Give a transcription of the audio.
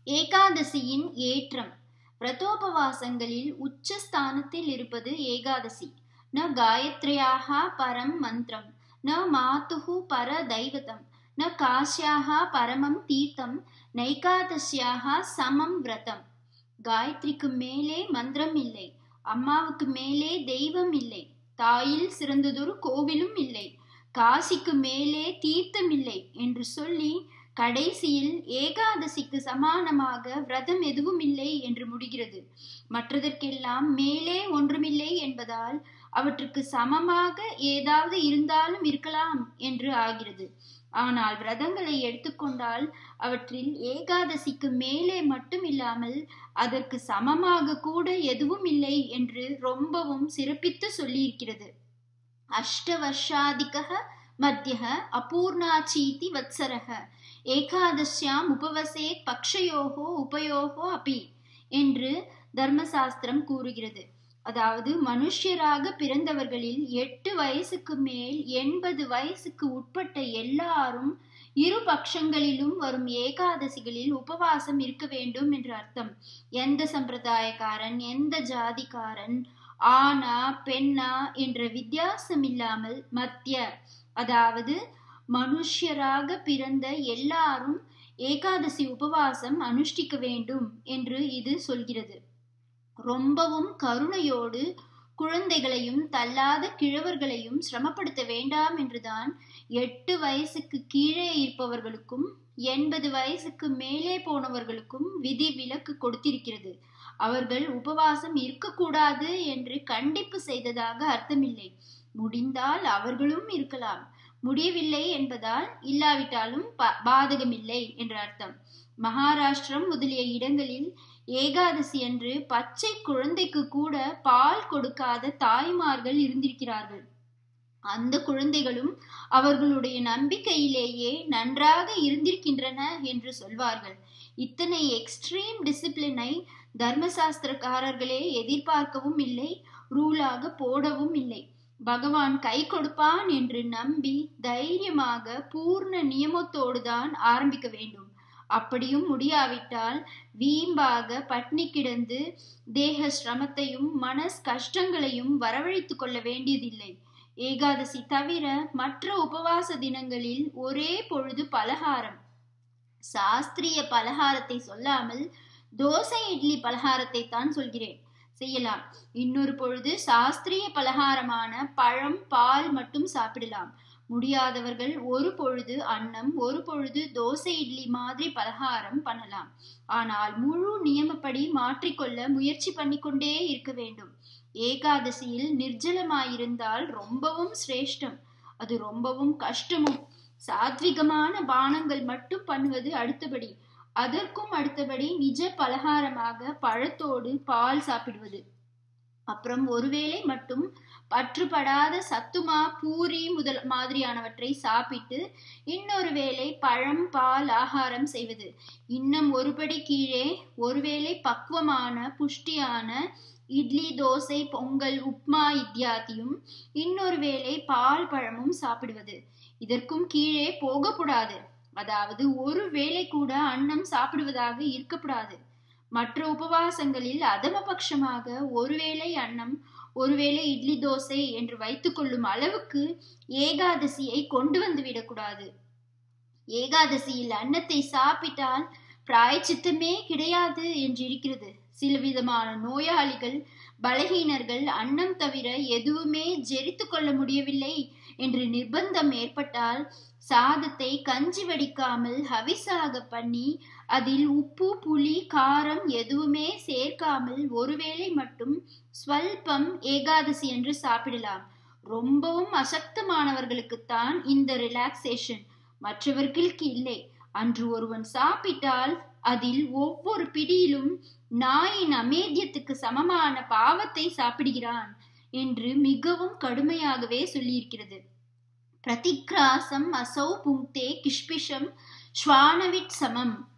ஏகாதசியின் ஏற்றம் விரதோபவாசங்களில் உச்ச ஸ்தானத்தில் இருப்பது ஏகாதசி ந காயத்ரியாக பரம் மந்திரம் ந மாதுகு பர தைவதம் ந காஷ்யாக பரமம் தீர்த்தம் நைகாதசியாக சமம் விரதம் காயத்ரிக்கு மேலே மந்திரம் இல்லை அம்மாவுக்கு மேலே தெய்வம் இல்லை தாயில் சிறந்ததொரு கோவிலும் இல்லை காசிக்கு மேலே தீர்த்தம் இல்லை என்று சொல்லி கடைசியில் ஏகாதசிக்கு சமானமாக விரதம் எதுவும் இல்லை என்று முடிகிறது மற்றதற்கெல்லாம் மேலே ஒன்றுமில்லை என்பதால் அவற்றுக்கு சமமாக ஏதாவது இருந்தாலும் இருக்கலாம் என்று ஆகிறது ஆனால் விரதங்களை எடுத்துக்கொண்டால் அவற்றில் ஏகாதசிக்கு மேலே மட்டும் இல்லாமல் அதற்கு சமமாக கூட எதுவும் இல்லை என்று ரொம்பவும் சிறப்பித்து சொல்லியிருக்கிறது அஷ்டவர்ஷாதிக மத்திய அபூர்ணாச்சீதி வத்சரக ஏகாதசியாம் உபவசேத் பக்ஷயோகோ உபயோகோ அபி என்று தர்மசாஸ்திரம் கூறுகிறது அதாவது மனுஷராக பிறந்தவர்களில் எட்டு வயசுக்கு மேல் எண்பது வயசுக்கு உட்பட்ட எல்லாரும் இரு பட்சங்களிலும் வரும் ஏகாதசிகளில் உபவாசம் இருக்க வேண்டும் என்று அர்த்தம் எந்த சம்பிரதாயக்காரன் எந்த ஜாதிக்காரன் ஆனா பெண்ணா என்ற வித்தியாசம் இல்லாமல் மத்திய அதாவது மனுஷராக பிறந்த எல்லாரும் ஏகாதசி உபவாசம் அனுஷ்டிக்க வேண்டும் என்று இது சொல்கிறது ரொம்பவும் கருணையோடு குழந்தைகளையும் தள்ளாத கிழவர்களையும் சிரமப்படுத்த வேண்டாம் என்றுதான் எட்டு வயசுக்கு கீழே இருப்பவர்களுக்கும் எண்பது வயசுக்கு மேலே போனவர்களுக்கும் விதி விலக்கு கொடுத்திருக்கிறது அவர்கள் உபவாசம் இருக்கக்கூடாது என்று கண்டிப்பு செய்ததாக அர்த்தமில்லை முடிந்தால் அவர்களும் இருக்கலாம் முடியவில்லை என்பதால் இல்லாவிட்டாலும் பாதகமில்லை என்ற அர்த்தம் மகாராஷ்டிரம் முதலிய இடங்களில் ஏகாதசி அன்று பச்சை குழந்தைக்கு கூட பால் கொடுக்காத தாய்மார்கள் இருந்திருக்கிறார்கள் அந்த குழந்தைகளும் அவர்களுடைய நம்பிக்கையிலேயே நன்றாக இருந்திருக்கின்றன என்று சொல்வார்கள் இத்தனை எக்ஸ்ட்ரீம் டிசிப்ளினை தர்மசாஸ்திரக்காரர்களே எதிர்பார்க்கவும் இல்லை ரூலாக போடவும் இல்லை பகவான் கை கொடுப்பான் என்று நம்பி தைரியமாக பூர்ண நியமத்தோடு தான் ஆரம்பிக்க வேண்டும் அப்படியும் முடியாவிட்டால் வீம்பாக பட்னி கிடந்து தேக சிரமத்தையும் மனஸ் கஷ்டங்களையும் வரவழைத்து கொள்ள வேண்டியதில்லை ஏகாதசி தவிர மற்ற உபவாச தினங்களில் ஒரே பொழுது பலகாரம் சாஸ்திரிய பலகாரத்தை சொல்லாமல் தோசை இட்லி பலகாரத்தை தான் சொல்கிறேன் செய்யலாம் இன்னொரு பொழுது சாஸ்திரிய பலகாரமான பழம் பால் மட்டும் சாப்பிடலாம் முடியாதவர்கள் ஒரு பொழுது அன்னம் ஒரு பொழுது தோசை இட்லி மாதிரி பலகாரம் பண்ணலாம் ஆனால் முழு நியமப்படி மாற்றிக்கொள்ள முயற்சி பண்ணிக்கொண்டே இருக்க வேண்டும் ஏகாதசியில் நிர்ஜலமாயிருந்தால் ரொம்பவும் சிரேஷ்டம் அது ரொம்பவும் கஷ்டமும் சாத்விகமான பானங்கள் மட்டும் பண்ணுவது அடுத்தபடி அதற்கும் அடுத்தபடி நிஜ பலகாரமாக பழத்தோடு பால் சாப்பிடுவது அப்புறம் ஒருவேளை மட்டும் பற்றுப்படாத சத்துமா பூரி முதல் மாதிரியானவற்றை சாப்பிட்டு இன்னொரு வேளை பழம் பால் ஆகாரம் செய்வது இன்னும் ஒருபடி கீழே ஒருவேளை பக்குவமான புஷ்டியான இட்லி தோசை பொங்கல் உப்மா இத்தியாதியும் இன்னொரு வேளை பால் பழமும் சாப்பிடுவது இதற்கும் கீழே போகக்கூடாது அதாவது ஒரு வேளை கூட அன்னம் சாப்பிடுவதாக இருக்கக்கூடாது மற்ற உபவாசங்களில் அதமபட்சமாக ஒருவேளை அன்னம் ஒருவேளை இட்லி தோசை என்று வைத்துக் கொள்ளும் அளவுக்கு ஏகாதசியை கொண்டு வந்து விடக்கூடாது ஏகாதசியில் அன்னத்தை சாப்பிட்டால் பிராயச்சித்தமே கிடையாது என்று இருக்கிறது சில விதமான நோயாளிகள் பலகீனர்கள் அன்னம் தவிர எதுவுமே ஜெரித்து கொள்ள முடியவில்லை என்று நிர்பந்தம் ஏற்பட்டால் சாதத்தை கஞ்சி வடிக்காமல் ஹவிசாக பண்ணி அதில் உப்பு புளி காரம் எதுவுமே சேர்க்காமல் ஒருவேளை மட்டும் ஸ்வல்பம் ஏகாதசி என்று சாப்பிடலாம் ரொம்பவும் அசக்தமானவர்களுக்குத்தான் இந்த ரிலாக்ஸேஷன் மற்றவர்களுக்கு இல்லை அன்று ஒருவன் சாப்பிட்டால் அதில் ஒவ்வொரு பிடியிலும் நாயின் அமேத்தியத்துக்கு சமமான பாவத்தை சாப்பிடுகிறான் என்று மிகவும் கடுமையாகவே சொல்லியிருக்கிறது பிரதிக்ராசம் அசௌ புங்தே கிஷ்பிஷம் ஸ்வானவிட் சமம்